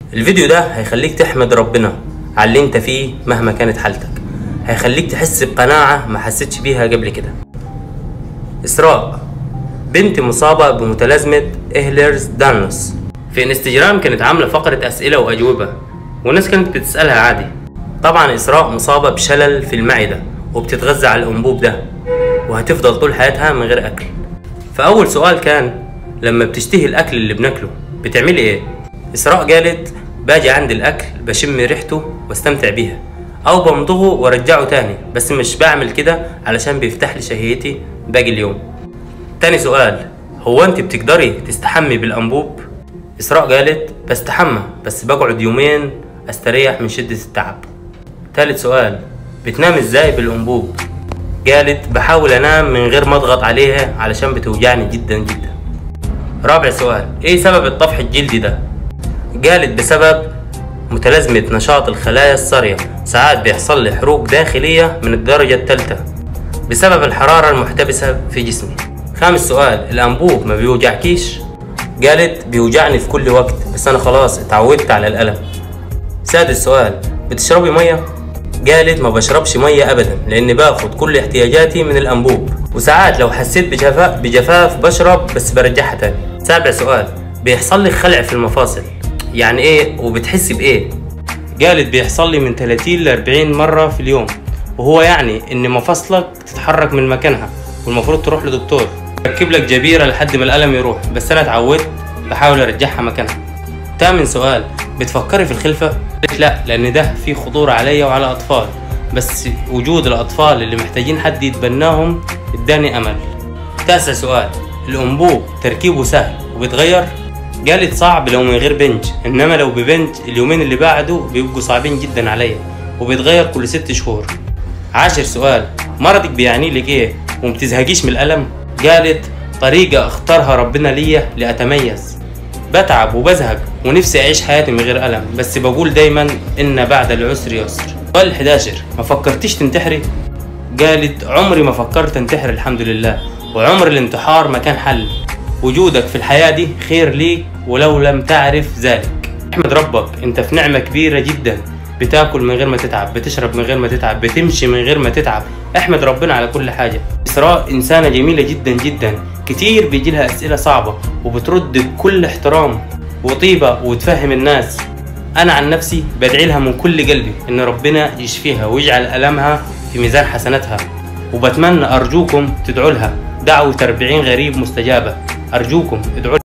الفيديو ده هيخليك تحمد ربنا على اللي انت فيه مهما كانت حالتك هيخليك تحس بقناعة ما حسيتش بيها قبل كده إسراء بنت مصابة بمتلازمة إهلرز دانوس في انستجرام كانت عاملة فقرة أسئلة وأجوبة والناس كانت بتسألها عادي طبعا إسراء مصابة بشلل في المعدة وبتتغذى على الأنبوب ده وهتفضل طول حياتها من غير أكل فأول سؤال كان لما بتشتهي الأكل اللي بناكله بتعملي إيه؟ إسراء قالت باجي عند الأكل بشم ريحته واستمتع بيها أو بمضغه وارجعه تاني بس مش بعمل كده علشان بيفتح لي شهيتي باقي اليوم تاني سؤال هو انت بتقدري تستحمي بالأنبوب؟ إسراء قالت بستحمى بس بقعد يومين استريح من شدة التعب تالت سؤال بتنام ازاي بالأنبوب؟ قالت بحاول انام من غير ما اضغط عليها علشان بتوجعني جدا جدا رابع سؤال ايه سبب الطفح الجلدي ده؟ قالت بسبب متلازمة نشاط الخلايا الصارية ساعات بيحصل لي حروق داخلية من الدرجة الثالثة بسبب الحرارة المحتبسة في جسمي خامس سؤال الأنبوب ما بيوجعكيش؟ قالت بيوجعني في كل وقت بس أنا خلاص اتعودت على الألم سادس سؤال بتشربي مية؟ قالت ما بشربش مية أبدا لأني باخد كل احتياجاتي من الأنبوب وساعات لو حسيت بجفاف, بجفاف بشرب بس برجعها تاني سابع سؤال بيحصل لي خلع في المفاصل يعني ايه وبتحسي بايه قالت بيحصل لي من 30 ل 40 مرة في اليوم وهو يعني ان مفاصلك تتحرك من مكانها والمفروض تروح لدكتور يركب لك جبيرة لحد ما الألم يروح بس أنا اتعودت بحاول أرجعها مكانها تامن سؤال بتفكري في الخلفة؟ قالت لا لأن ده فيه خطورة عليا وعلى أطفال بس وجود الأطفال اللي محتاجين حد يتبناهم اداني أمل تاسع سؤال الأنبوب تركيبه سهل وبيتغير؟ قالت صعب لو من غير بنج انما لو ببنج اليومين اللي بعده بيبقوا صعبين جدا عليا وبيتغير كل ست شهور عاشر سؤال مرضك بيعني لك ايه ومتزهقيش من الالم قالت طريقة اختارها ربنا ليا لاتميز بتعب وبزهق ونفسي اعيش حياتي من غير الم بس بقول دايما ان بعد العسر يسر سؤال 11 ما فكرتيش تنتحري قالت عمري ما فكرت انتحر الحمد لله وعمر الانتحار ما كان حل وجودك في الحياة دي خير ليك ولو لم تعرف ذلك احمد ربك انت في نعمة كبيرة جدا بتاكل من غير ما تتعب بتشرب من غير ما تتعب بتمشي من غير ما تتعب احمد ربنا على كل حاجة إسراء إنسانة جميلة جدا جدا كتير بيجي لها أسئلة صعبة وبترد بكل احترام وطيبة وتفهم الناس أنا عن نفسي بدعي لها من كل قلبي إن ربنا يشفيها ويجعل ألمها في ميزان حسناتها وبتمنى أرجوكم تدعوا لها دعوة 40 غريب مستجابة أرجوكم ادعوا